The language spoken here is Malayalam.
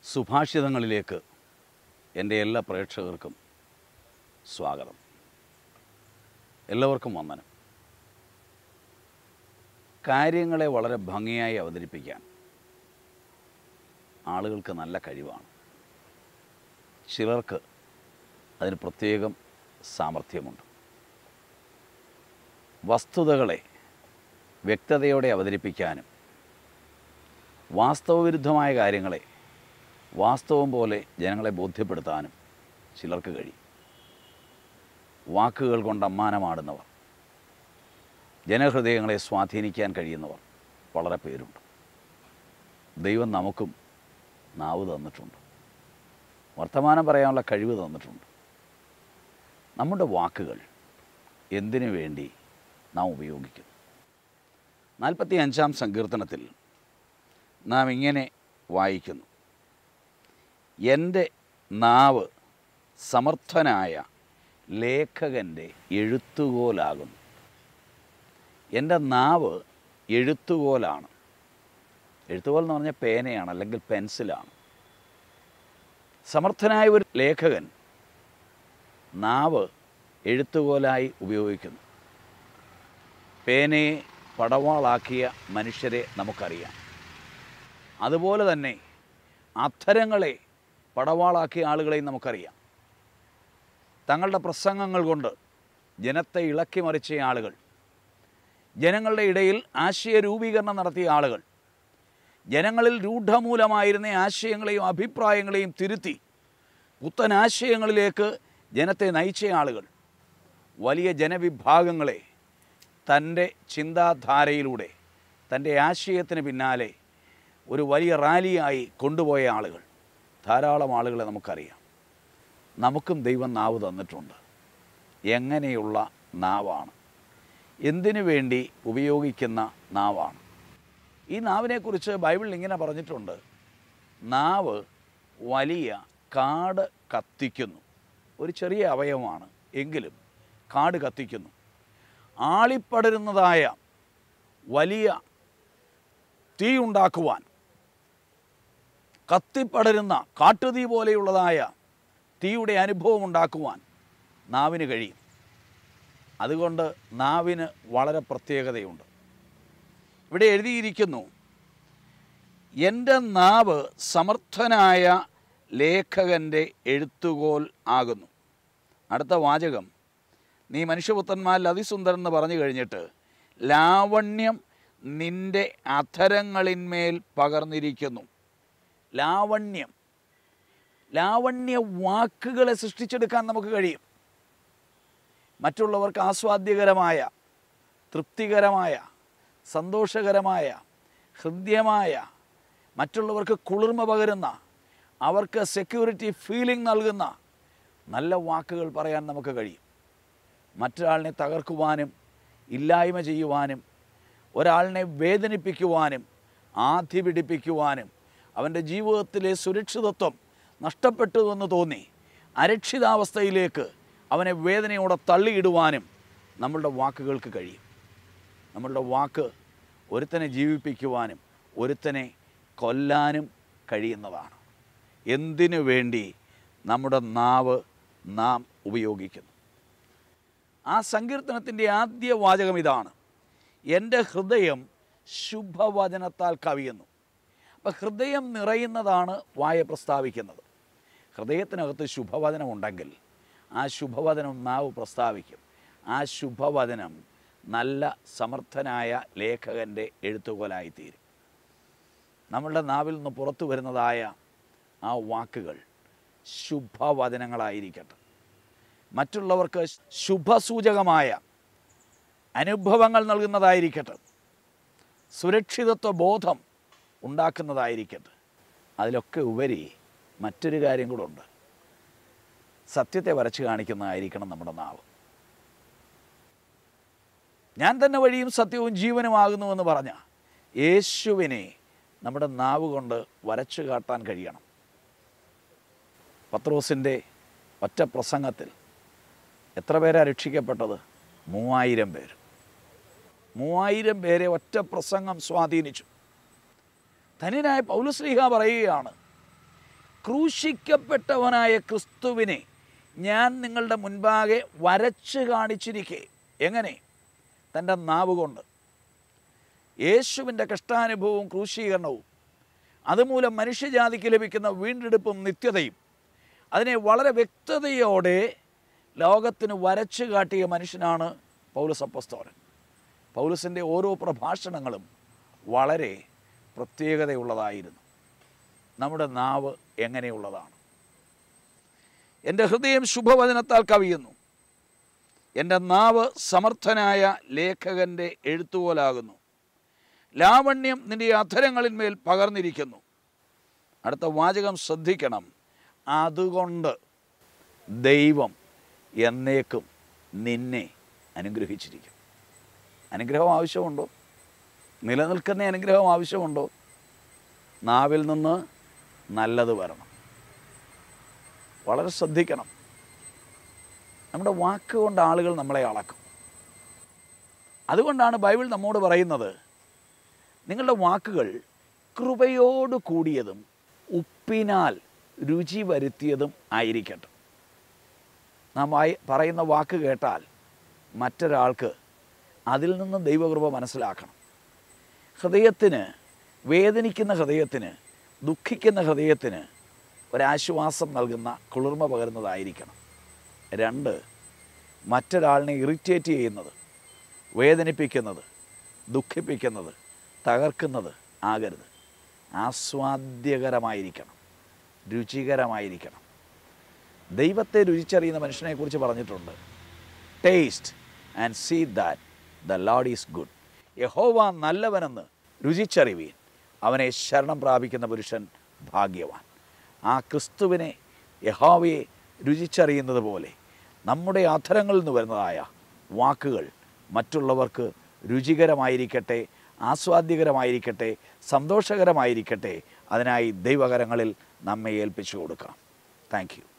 സുഭാഷിതങ്ങളിലേക്ക് എൻ്റെ എല്ലാ പ്രേക്ഷകർക്കും സ്വാഗതം എല്ലാവർക്കും വന്ദനം കാര്യങ്ങളെ വളരെ ഭംഗിയായി അവതരിപ്പിക്കാൻ ആളുകൾക്ക് നല്ല കഴിവാണ് ചിലർക്ക് അതിന് പ്രത്യേകം സാമർഥ്യമുണ്ട് വസ്തുതകളെ വ്യക്തതയോടെ അവതരിപ്പിക്കാനും വാസ്തവവിരുദ്ധമായ കാര്യങ്ങളെ വാസ്തവം പോലെ ജനങ്ങളെ ബോധ്യപ്പെടുത്താനും ചിലർക്ക് കഴിയും വാക്കുകൾ കൊണ്ട് അമ്മാനമാടുന്നവർ ജനഹൃദയങ്ങളെ സ്വാധീനിക്കാൻ കഴിയുന്നവർ വളരെ പേരുണ്ട് ദൈവം നമുക്കും നാവ് തന്നിട്ടുണ്ട് വർത്തമാനം പറയാനുള്ള കഴിവ് തന്നിട്ടുണ്ട് നമ്മുടെ വാക്കുകൾ എന്തിനു വേണ്ടി നാം ഉപയോഗിക്കുന്നു നാൽപ്പത്തി അഞ്ചാം സങ്കീർത്തനത്തിൽ നാം ഇങ്ങനെ വായിക്കുന്നു എൻ്റെ നാവ് സമർത്ഥനായ ലേഖകൻ്റെ എഴുത്തുകോലാകുന്നു എൻ്റെ നാവ് എഴുത്തുകോലാണ് എഴുത്തുകോൽ എന്ന് പറഞ്ഞാൽ പേനയാണ് അല്ലെങ്കിൽ പെൻസിലാണ് സമർത്ഥനായ ഒരു ലേഖകൻ നാവ് എഴുത്തുകോലായി ഉപയോഗിക്കുന്നു പേനയെ പടവാളാക്കിയ മനുഷ്യരെ നമുക്കറിയാം അതുപോലെ തന്നെ അധരങ്ങളെ പടവാളാക്കിയ ആളുകളെയും നമുക്കറിയാം തങ്ങളുടെ പ്രസംഗങ്ങൾ കൊണ്ട് ജനത്തെ ഇളക്കി മറിച്ച ആളുകൾ ജനങ്ങളുടെ ഇടയിൽ ആശയ രൂപീകരണം നടത്തിയ ആളുകൾ ജനങ്ങളിൽ രൂഢമൂലമായിരുന്ന ആശയങ്ങളെയും അഭിപ്രായങ്ങളെയും തിരുത്തി പുത്തൻ ആശയങ്ങളിലേക്ക് ജനത്തെ നയിച്ച ആളുകൾ വലിയ ജനവിഭാഗങ്ങളെ തൻ്റെ ചിന്താധാരയിലൂടെ തൻ്റെ ആശയത്തിന് പിന്നാലെ ഒരു വലിയ റാലിയായി കൊണ്ടുപോയ ആളുകൾ ധാരാളം ആളുകളെ നമുക്കറിയാം നമുക്കും ദൈവം നാവ് തന്നിട്ടുണ്ട് എങ്ങനെയുള്ള നാവാണ് എന്തിനു വേണ്ടി ഉപയോഗിക്കുന്ന നാവാണ് ഈ നാവിനെക്കുറിച്ച് ബൈബിളിൽ ഇങ്ങനെ പറഞ്ഞിട്ടുണ്ട് നാവ് വലിയ കാട് കത്തിക്കുന്നു ഒരു ചെറിയ അവയവമാണ് എങ്കിലും കാട് കത്തിക്കുന്നു ആളിപ്പടരുന്നതായ വലിയ തീ ഉണ്ടാക്കുവാൻ കത്തിപ്പടരുന്ന കാട്ടുതീ പോലെയുള്ളതായ തീയുടെ അനുഭവം ഉണ്ടാക്കുവാൻ നാവിന് കഴിയും അതുകൊണ്ട് നാവിന് വളരെ പ്രത്യേകതയുണ്ട് ഇവിടെ എഴുതിയിരിക്കുന്നു എൻ്റെ നാവ് സമർത്ഥനായ ലേഖകൻ്റെ എഴുത്തുകോൽ ആകുന്നു അടുത്ത വാചകം നീ മനുഷ്യപുത്രന്മാരിൽ അതിസുന്ദരൻ എന്ന് പറഞ്ഞു കഴിഞ്ഞിട്ട് ലാവണ്യം നിൻ്റെ അധരങ്ങളിന്മേൽ പകർന്നിരിക്കുന്നു ലാവണ്യം ലാവണ്യ വാക്കുകളെ സൃഷ്ടിച്ചെടുക്കാൻ നമുക്ക് കഴിയും മറ്റുള്ളവർക്ക് ആസ്വാദ്യകരമായ തൃപ്തികരമായ സന്തോഷകരമായ ഹൃദ്യമായ മറ്റുള്ളവർക്ക് കുളിർമ പകരുന്ന അവർക്ക് സെക്യൂരിറ്റി ഫീലിംഗ് നൽകുന്ന നല്ല വാക്കുകൾ പറയാൻ നമുക്ക് കഴിയും മറ്റൊരാളിനെ തകർക്കുവാനും ഇല്ലായ്മ ചെയ്യുവാനും ഒരാളിനെ വേദനിപ്പിക്കുവാനും ആധി പിടിപ്പിക്കുവാനും അവൻ്റെ ജീവിതത്തിലെ സുരക്ഷിതത്വം നഷ്ടപ്പെട്ടുവെന്ന് തോന്നി അരക്ഷിതാവസ്ഥയിലേക്ക് അവനെ വേദനയോടെ തള്ളിയിടുവാനും നമ്മളുടെ വാക്കുകൾക്ക് കഴിയും നമ്മളുടെ വാക്ക് ഒരുത്തനെ ജീവിപ്പിക്കുവാനും ഒരുത്തനെ കൊല്ലാനും കഴിയുന്നതാണ് എന്തിനു വേണ്ടി നമ്മുടെ നാവ് നാം ഉപയോഗിക്കുന്നു ആ സങ്കീർത്തനത്തിൻ്റെ ആദ്യ വാചകം ഇതാണ് എൻ്റെ ഹൃദയം ശുഭവചനത്താൽ കവിയുന്നു അപ്പം ഹൃദയം നിറയുന്നതാണ് വായ പ്രസ്താവിക്കുന്നത് ഹൃദയത്തിനകത്ത് ശുഭവചനം ഉണ്ടെങ്കിൽ ആ ശുഭവചനം നാവ് പ്രസ്താവിക്കും ആ ശുഭവചനം നല്ല സമർത്ഥനായ ലേഖകൻ്റെ എഴുത്തുകോലായിത്തീരും നമ്മളുടെ നാവിൽ നിന്ന് പുറത്തു വരുന്നതായ ആ വാക്കുകൾ ശുഭവചനങ്ങളായിരിക്കട്ടെ മറ്റുള്ളവർക്ക് ശുഭസൂചകമായ അനുഭവങ്ങൾ നൽകുന്നതായിരിക്കട്ടെ സുരക്ഷിതത്വ ബോധം ഉണ്ടാക്കുന്നതായിരിക്കട്ടെ അതിലൊക്കെ ഉപരി മറ്റൊരു കാര്യം കൂടെ ഉണ്ട് സത്യത്തെ വരച്ച് കാണിക്കുന്നതായിരിക്കണം നമ്മുടെ നാവ് ഞാൻ തന്നെ വഴിയും സത്യവും ജീവനുമാകുന്നുവെന്ന് പറഞ്ഞ യേശുവിനെ നമ്മുടെ നാവ് കൊണ്ട് വരച്ചു കാട്ടാൻ കഴിയണം പത്രോസിൻ്റെ ഒറ്റ പ്രസംഗത്തിൽ എത്ര പേരാ രക്ഷിക്കപ്പെട്ടത് മൂവായിരം പേര് മൂവായിരം പേരെ ഒറ്റ പ്രസംഗം സ്വാധീനിച്ചു ധന്യനായ പൗലുസ്ലീഹ പറയുകയാണ് ക്രൂശിക്കപ്പെട്ടവനായ ക്രിസ്തുവിനെ ഞാൻ നിങ്ങളുടെ മുൻപാകെ വരച്ച് കാണിച്ചിരിക്കെ എങ്ങനെ തൻ്റെ നാവ് കൊണ്ട് യേശുവിൻ്റെ കഷ്ടാനുഭവവും ക്രൂശീകരണവും അതുമൂലം മനുഷ്യജാതിക്ക് ലഭിക്കുന്ന വീണ്ടെടുപ്പും നിത്യതയും അതിനെ വളരെ വ്യക്തതയോടെ ലോകത്തിന് വരച്ചു കാട്ടിയ മനുഷ്യനാണ് പൗലസ് അപ്പസ്തോലൻ പൗലസിൻ്റെ ഓരോ പ്രഭാഷണങ്ങളും വളരെ പ്രത്യേകതയുള്ളതായിരുന്നു നമ്മുടെ നാവ് എങ്ങനെയുള്ളതാണ് എൻ്റെ ഹൃദയം ശുഭവചനത്താൽ കവിയുന്നു എൻ്റെ നാവ് സമർത്ഥനായ ലേഖകൻ്റെ എഴുത്തുപോലാകുന്നു ലാവണ്യം നിൻ്റെ അധരങ്ങളിന്മേൽ പകർന്നിരിക്കുന്നു അടുത്ത വാചകം ശ്രദ്ധിക്കണം അതുകൊണ്ട് ദൈവം എന്നേക്കും നിന്നെ അനുഗ്രഹിച്ചിരിക്കും അനുഗ്രഹം ആവശ്യമുണ്ടോ നിലനിൽക്കുന്ന അനുഗ്രഹം ആവശ്യമുണ്ടോ നാവിൽ നിന്ന് നല്ലത് വരണം വളരെ ശ്രദ്ധിക്കണം നമ്മുടെ വാക്കുകൊണ്ട് ആളുകൾ നമ്മളെ അളക്കും അതുകൊണ്ടാണ് ബൈബിൾ നമ്മോട് പറയുന്നത് നിങ്ങളുടെ വാക്കുകൾ കൃപയോട് കൂടിയതും ഉപ്പിനാൽ രുചി വരുത്തിയതും ആയിരിക്കട്ടെ നാം വായി പറയുന്ന വാക്ക് കേട്ടാൽ മറ്റൊരാൾക്ക് അതിൽ നിന്ന് ദൈവകൃപ മനസ്സിലാക്കണം ഹൃദയത്തിന് വേദനിക്കുന്ന ഹൃദയത്തിന് ദുഃഖിക്കുന്ന ഹൃദയത്തിന് ഒരാശ്വാസം നൽകുന്ന കുളിർമ പകരുന്നതായിരിക്കണം രണ്ട് മറ്റൊരാളിനെ ഇറിറ്റേറ്റ് ചെയ്യുന്നത് വേദനിപ്പിക്കുന്നത് ദുഃഖിപ്പിക്കുന്നത് തകർക്കുന്നത് ആകരുത് ആസ്വാദ്യകരമായിരിക്കണം രുചികരമായിരിക്കണം ദൈവത്തെ രുചിച്ചറിയുന്ന മനുഷ്യനെക്കുറിച്ച് പറഞ്ഞിട്ടുണ്ട് taste and see that the Lord is good യഹോവ നല്ലവനെന്ന് രുചിച്ചറിവീൻ അവനെ ശരണം പ്രാപിക്കുന്ന പുരുഷൻ ഭാഗ്യവാൻ ആ ക്രിസ്തുവിനെ യഹോവയെ രുചിച്ചറിയുന്നത് പോലെ നമ്മുടെ അധരങ്ങളിൽ നിന്ന് വരുന്നതായ വാക്കുകൾ മറ്റുള്ളവർക്ക് രുചികരമായിരിക്കട്ടെ ആസ്വാദ്യകരമായിരിക്കട്ടെ സന്തോഷകരമായിരിക്കട്ടെ അതിനായി ദൈവകരങ്ങളിൽ നമ്മെ ഏൽപ്പിച്ചു കൊടുക്കാം താങ്ക് യു